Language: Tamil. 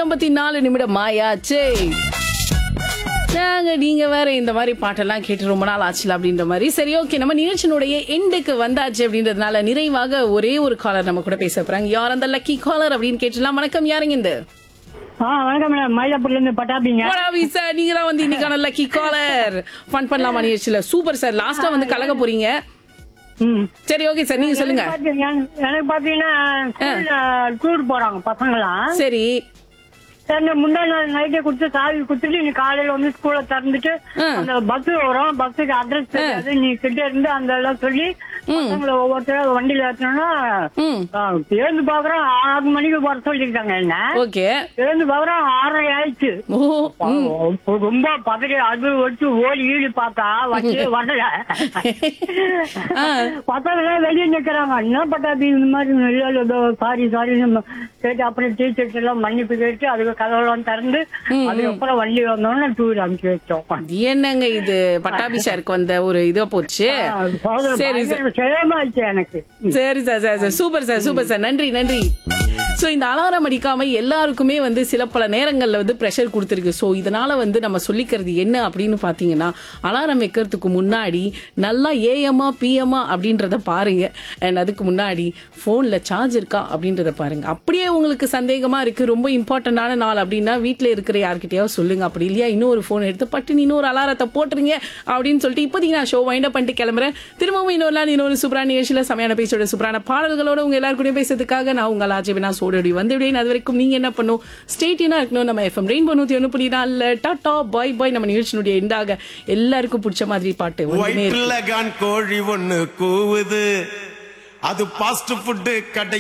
ஐம்பத்தி நாலு நிமிடம் ஆயாச்சே நாங்க நீங்க வேற இந்த மாதிரி பாட்டெல்லாம் கேட்டு ரொம்ப நாள் ஆச்சுல அப்படின்ற மாதிரி சரி ஓகே நம்ம நிகழ்ச்சியினுடைய எண்டுக்கு வந்தாச்சு அப்படின்றதுனால நிறைவாக ஒரே ஒரு காலர் நம்ம கூட பேச போறாங்க யார் அந்த லக்கி காலர் அப்படின்னு கேட்டுலாம் வணக்கம் யாருங்க இந்த ஆ வணக்கம் மேடம் மயிலாப்பூர்ல இருந்து பட்டாபிங்க வணக்கம் சார் நீங்க தான் வந்து இன்னைக்கான லக்கி காலர் ஃபன் பண்ணலாமா நிகழ்ச்சியில சூப்பர் சார் லாஸ்டா வந்து கலக்க போறீங்க ம். சரி ஓகே சார் நீங்க சொல்லுங்க எனக்கு பாத்தீங்க- எனக்கு பாத்தீங்கன்னா ஸ்கூல்ல டூர் போறாங்க பசங்களாம் சரி சரி நான் முந்தா நாள் நைட்டே கொடுத்து சாவி கொடுத்துட்டு நீ காலையில வந்து ஸ்கூல்ல திறந்துட்டு ஆ. அந்த பஸ் வரும் பஸ்ஸுக்கு அட்ரஸ் தெரியாது நீ கிட்ட இருந்து அந்த எல்லாம் சொல்லி பசங்களை ஒவ்வொருத்தர வண்டியில ஏத்தணும்னா ம் எழுந்து பாக்குறோம் ஆறு மணிக்கு வர சொல்லிருக்காங்க என்ன ஓகே எழுந்து பாக்குறோம் ஆறரை ஆயிடுச்சு ஓ ம். அப்ப ரொம்ப பதறி அது வச்சு ஓடி ஈடு பார்த்தா வச்சு வரல ஆ. பசங்க வெளியே நிக்கிறாங்க என்ன பட்டாபி இந்த மாதிரி இல்ல ஏதோ சாரி சாரி கேட்டு அப்புறம் டீச்சர்ஸ் எல்லாம் மன்னிப்பு கேட்டு அதுக்கு கதவெல்லாம் திறந்து அதுக்கப்புறம் வண்டி வந்தோம்னா டூர் அனுப்பிச்சு வச்சோம் இது என்னங்க இது பட்டாபி சாருக்கு வந்த ஒரு இதா போச்சு சரி சார் சேமாச்சு எனக்கு சரி sir sir sir super sir super sir நன்றி நன்றி ஸோ இந்த அலாரம் அடிக்காம எல்லாருக்குமே வந்து சில பல நேரங்களில் வந்து ப்ரெஷர் கொடுத்துருக்கு ஸோ இதனால வந்து நம்ம சொல்லிக்கிறது என்ன அப்படின்னு பார்த்தீங்கன்னா அலாரம் வைக்கிறதுக்கு முன்னாடி நல்லா ஏஎம்மா பிஎம்மா அப்படின்றத பாருங்க அண்ட் அதுக்கு முன்னாடி ஃபோனில் சார்ஜ் இருக்கா அப்படின்றத பாருங்க அப்படியே உங்களுக்கு சந்தேகமா இருக்கு ரொம்ப இம்பார்ட்டண்டான நாள் அப்படின்னா வீட்டில் இருக்கிற யார்கிட்டயாவது சொல்லுங்க அப்படி இல்லையா இன்னொரு ஃபோன் எடுத்து பட்டு இன்னொரு அலாரத்தை போட்டுருங்க அப்படின்னு சொல்லிட்டு இப்போதைக்கு நான் ஷோ வைண்ட் அப் பண்ணிட்டு கிளம்புறேன் திரும்பவும் இன்னொரு நாள் இன்னொரு சூப்பரான நிகழ்ச்சியில் செமையான பேச்சோட சூப்பரான பாடல்களோட உங்க எல்லாரும் கூட பேசுறதுக்காக நான் உங்கள் ஆஜிபினா சோடடி வந்து விடேன் அது வரைக்கும் நீங்க என்ன பண்ணும் ஸ்டேட்டினா இருக்கணும் நம்ம எஃப்எம் ரெயின்போ நூத்தி ஒன்று புள்ளி நாலு டாட்டா பாய் பாய் நம்ம நிகழ்ச்சியினுடைய எண்டாக எல்லாருக்கும் பிடிச்ச மாதிரி பாட்டு ஒன்றுமே இருக்கு வயிற்றுல கான் கோழி ஒண்ணு கூவுது அது பாஸ்ட் ஃபுட் கடை